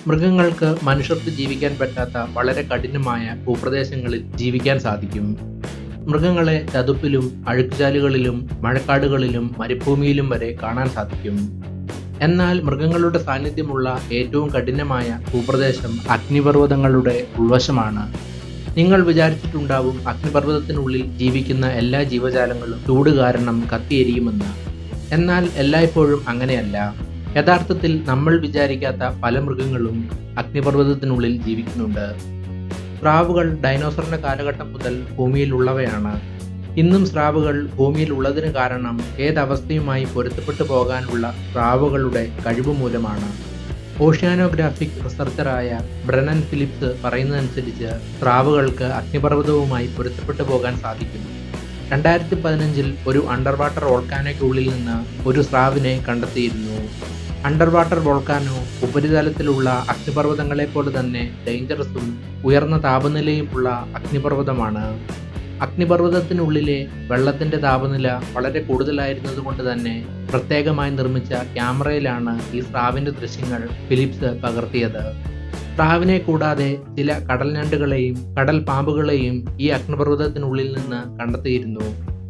മൃഗങ്ങൾക്ക് മനുഷ്യർക്ക് ജീവിക്കാൻ പറ്റാത്ത വളരെ കഠിനമായ ഭൂപ്രദേശങ്ങളിൽ ജീവിക്കാൻ സാധിക്കും മൃഗങ്ങളെ ചതുപ്പിലും അഴുക്കുചാലുകളിലും മഴക്കാടുകളിലും മരുഭൂമിയിലും വരെ കാണാൻ സാധിക്കും എന്നാൽ മൃഗങ്ങളുടെ സാന്നിധ്യമുള്ള ഏറ്റവും കഠിനമായ ഭൂപ്രദേശം അഗ്നിപർവ്വതങ്ങളുടെ ഉൾവശമാണ് നിങ്ങൾ വിചാരിച്ചിട്ടുണ്ടാവും അഗ്നിപർവ്വതത്തിനുള്ളിൽ ജീവിക്കുന്ന എല്ലാ ജീവജാലങ്ങളും ചൂട് കാരണം കത്തിയെരിയുമെന്ന് എന്നാൽ എല്ലായ്പ്പോഴും അങ്ങനെയല്ല യഥാർത്ഥത്തിൽ നമ്മൾ വിചാരിക്കാത്ത പല മൃഗങ്ങളും അഗ്നിപർവ്വതത്തിനുള്ളിൽ ജീവിക്കുന്നുണ്ട് സ്രാവുകൾ ഡൈനോസറിന്റെ കാലഘട്ടം മുതൽ ഭൂമിയിലുള്ളവയാണ് ഇന്നും സ്രാവുകൾ ഭൂമിയിൽ ഉള്ളതിന് കാരണം ഏതവസ്ഥയുമായി പൊരുത്തപ്പെട്ടു പോകാനുള്ള സ്രാവുകളുടെ കഴിവ് മൂലമാണ് ഓഷ്യാനോഗ്രാഫിക് റിസർച്ചറായ ബ്രനൻ ഫിലിപ്സ് പറയുന്നതനുസരിച്ച് സ്രാവുകൾക്ക് അഗ്നിപർവ്വതവുമായി പൊരുത്തപ്പെട്ടു പോകാൻ സാധിക്കും രണ്ടായിരത്തി പതിനഞ്ചിൽ ഒരു അണ്ടർ വാട്ടർ വോൾക്കാനോയ്ക്കുള്ളിൽ നിന്ന് ഒരു സ്രാവിനെ കണ്ടെത്തിയിരുന്നു അണ്ടർ വാട്ടർ വോൾക്കാനോ ഉപരിതലത്തിലുള്ള അഗ്നിപർവ്വതങ്ങളെ പോലെ തന്നെ ഡേഞ്ചറസും ഉയർന്ന താപനിലയുമുള്ള അഗ്നിപർവ്വതമാണ് അഗ്നിപർവ്വതത്തിനുള്ളിലെ വെള്ളത്തിന്റെ താപനില വളരെ കൂടുതലായിരുന്നത് കൊണ്ട് തന്നെ പ്രത്യേകമായി നിർമ്മിച്ച ക്യാമറയിലാണ് ഈ സ്രാവിന്റെ ദൃശ്യങ്ങൾ ഫിലിപ്സ് പകർത്തിയത് സ്രാവിനെ കൂടാതെ ചില കടൽ ഞണ്ടുകളെയും കടൽ പാമ്പുകളെയും ഈ അഗ്നിപർവ്വതത്തിനുള്ളിൽ നിന്ന് കണ്ടെത്തിയിരുന്നു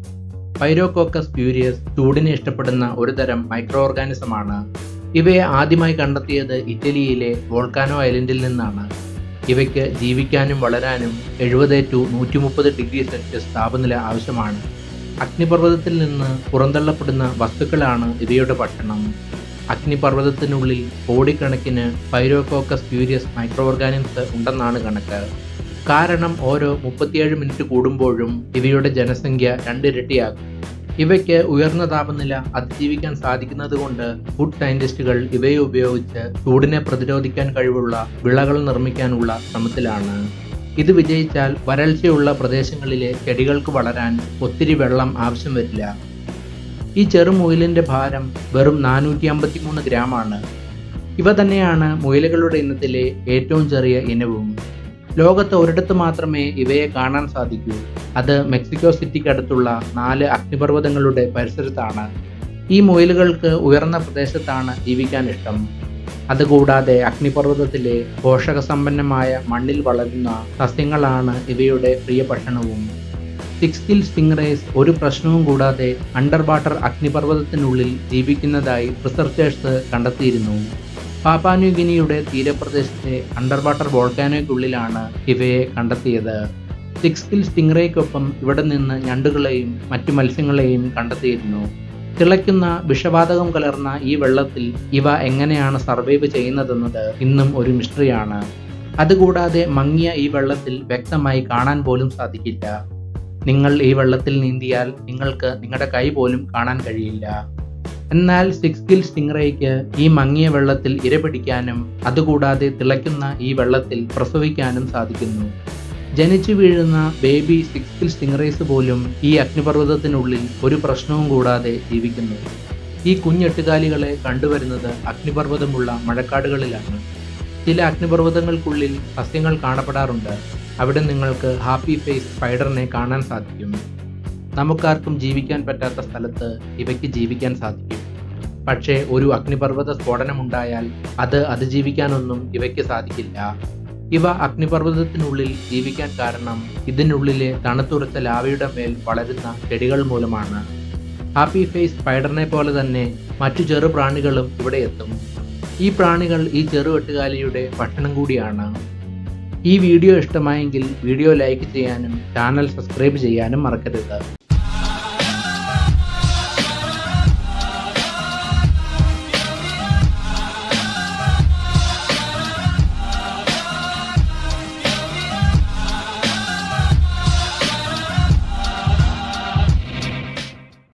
പൈരോകോക്കസ് ഫ്യൂരിയസ് ചൂടിനെ ഇഷ്ടപ്പെടുന്ന ഒരു തരം മൈക്രോ ഓർഗാനിസമാണ് ഇവയെ ആദ്യമായി കണ്ടെത്തിയത് ഇറ്റലിയിലെ വോൾക്കാനോ ഐലൻഡിൽ നിന്നാണ് ഇവയ്ക്ക് ജീവിക്കാനും വളരാനും എഴുപത് ടു നൂറ്റി മുപ്പത് ഡിഗ്രി സെൽഷ്യസ് താപനില ആവശ്യമാണ് അഗ്നിപർവ്വതത്തിൽ നിന്ന് പുറന്തള്ളപ്പെടുന്ന വസ്തുക്കളാണ് ഇവയുടെ ഭക്ഷണം അഗ്നിപർവ്വതത്തിനുള്ളിൽ കോടിക്കണക്കിന് പൈരോകോക്കസ് ഫ്യൂരിയസ് മൈക്രോ ഓർഗാനിംസ് ഉണ്ടെന്നാണ് കണക്ക് കാരണം ഓരോ മുപ്പത്തിയേഴ് മിനിറ്റ് കൂടുമ്പോഴും ഇവയുടെ ജനസംഖ്യ രണ്ടിരട്ടിയാകും ഇവയ്ക്ക് ഉയർന്ന താപനില അതിജീവിക്കാൻ സാധിക്കുന്നത് കൊണ്ട് ഫുഡ് സയന്റിസ്റ്റുകൾ ഇവയെ ഉപയോഗിച്ച് ചൂടിനെ പ്രതിരോധിക്കാൻ കഴിവുള്ള വിളകൾ നിർമ്മിക്കാനുള്ള ശ്രമത്തിലാണ് ഇത് വിജയിച്ചാൽ വരൾച്ചയുള്ള പ്രദേശങ്ങളിലെ ചെടികൾക്ക് വളരാൻ ഒത്തിരി വെള്ളം ആവശ്യം വരില്ല ഈ ചെറുമുയലിന്റെ ഭാരം വെറും നാനൂറ്റി അമ്പത്തി മൂന്ന് ഗ്രാമാണ് ഇവ തന്നെയാണ് മുയലുകളുടെ ഇനത്തിലെ ഏറ്റവും ചെറിയ ഇനവും ലോകത്ത് ഒരിടത്ത് മാത്രമേ ഇവയെ കാണാൻ സാധിക്കൂ അത് മെക്സിക്കോ സിറ്റിക്ക് അടുത്തുള്ള നാല് അഗ്നിപർവ്വതങ്ങളുടെ പരിസരത്താണ് ഈ മുയലുകൾക്ക് ഉയർന്ന പ്രദേശത്താണ് ജീവിക്കാൻ ഇഷ്ടം അതുകൂടാതെ അഗ്നിപർവ്വതത്തിലെ പോഷകസമ്പന്നമായ മണ്ണിൽ വളരുന്ന സസ്യങ്ങളാണ് ഇവയുടെ പ്രിയ ഭക്ഷണവും സിക്സ് കിൽ സ്റ്റിംഗ്രേസ് ഒരു പ്രശ്നവും കൂടാതെ അണ്ടർ വാട്ടർ അഗ്നിപർവ്വതത്തിനുള്ളിൽ ജീവിക്കുന്നതായി റിസർച്ചേഴ്സ് കണ്ടെത്തിയിരുന്നു പാപ്പാന്യൂഗിനിയുടെ തീരപ്രദേശത്തെ അണ്ടർ വാട്ടർ വോൾക്കാനോയ്ക്കുള്ളിലാണ് ഇവയെ കണ്ടെത്തിയത് സിക്സ് കിൽ സ്റ്റിംഗ്രേക്കൊപ്പം ഇവിടെ നിന്ന് ഞണ്ടുകളെയും മറ്റു മത്സ്യങ്ങളെയും കണ്ടെത്തിയിരുന്നു തിളയ്ക്കുന്ന വിഷവാതകം കലർന്ന ഈ വെള്ളത്തിൽ ഇവ എങ്ങനെയാണ് സർവൈവ് ചെയ്യുന്നതെന്നത് ഇന്നും ഒരു മിസ്റ്ററിയാണ് അതുകൂടാതെ മങ്ങിയ ഈ വെള്ളത്തിൽ വ്യക്തമായി കാണാൻ പോലും സാധിക്കില്ല നിങ്ങൾ ഈ വെള്ളത്തിൽ നീന്തിയാൽ നിങ്ങൾക്ക് നിങ്ങളുടെ കൈ പോലും കാണാൻ കഴിയില്ല എന്നാൽ സിക്സ് ഗിൽ സ്റ്റിംഗ്രയ്ക്ക് ഈ മങ്ങിയ വെള്ളത്തിൽ ഇരപിടിക്കാനും അതുകൂടാതെ തിളയ്ക്കുന്ന ഈ വെള്ളത്തിൽ പ്രസവിക്കാനും സാധിക്കുന്നു ജനിച്ചു വീഴുന്ന ബേബി സിക്സ് ഗിൽ സ്റ്റിംഗ്രേസ് പോലും ഈ അഗ്നിപർവ്വതത്തിനുള്ളിൽ ഒരു പ്രശ്നവും കൂടാതെ ജീവിക്കുന്നു ഈ കുഞ്ഞെട്ടുകാലികളെ കണ്ടുവരുന്നത് അഗ്നിപർവ്വതമുള്ള മഴക്കാടുകളിലാണ് ചില അഗ്നിപർവ്വതങ്ങൾക്കുള്ളിൽ സസ്യങ്ങൾ കാണപ്പെടാറുണ്ട് അവിടെ നിങ്ങൾക്ക് ഹാപ്പി ഫേസ് സ്പൈഡറിനെ കാണാൻ സാധിക്കും നമുക്കാർക്കും ജീവിക്കാൻ പറ്റാത്ത സ്ഥലത്ത് ഇവയ്ക്ക് ജീവിക്കാൻ സാധിക്കും പക്ഷേ ഒരു അഗ്നിപർവ്വത സ്ഫോടനമുണ്ടായാൽ അത് അതിജീവിക്കാനൊന്നും ഇവയ്ക്ക് സാധിക്കില്ല ഇവ അഗ്നിപർവ്വതത്തിനുള്ളിൽ ജീവിക്കാൻ കാരണം ഇതിനുള്ളിലെ തണുത്തുറച്ച ലാവയുടെ മേൽ വളരുന്ന ചെടികൾ മൂലമാണ് ഹാപ്പി ഫേസ് സ്പൈഡറിനെ പോലെ തന്നെ മറ്റു ചെറു പ്രാണികളും ഇവിടെ എത്തും ഈ പ്രാണികൾ ഈ ചെറുവെട്ടുകാലിയുടെ ഭക്ഷണം കൂടിയാണ് ഈ വീഡിയോ ഇഷ്ടമായെങ്കിൽ വീഡിയോ ലൈക്ക് ചെയ്യാനും ചാനൽ സബ്സ്ക്രൈബ് ചെയ്യാനും മറക്കരുത്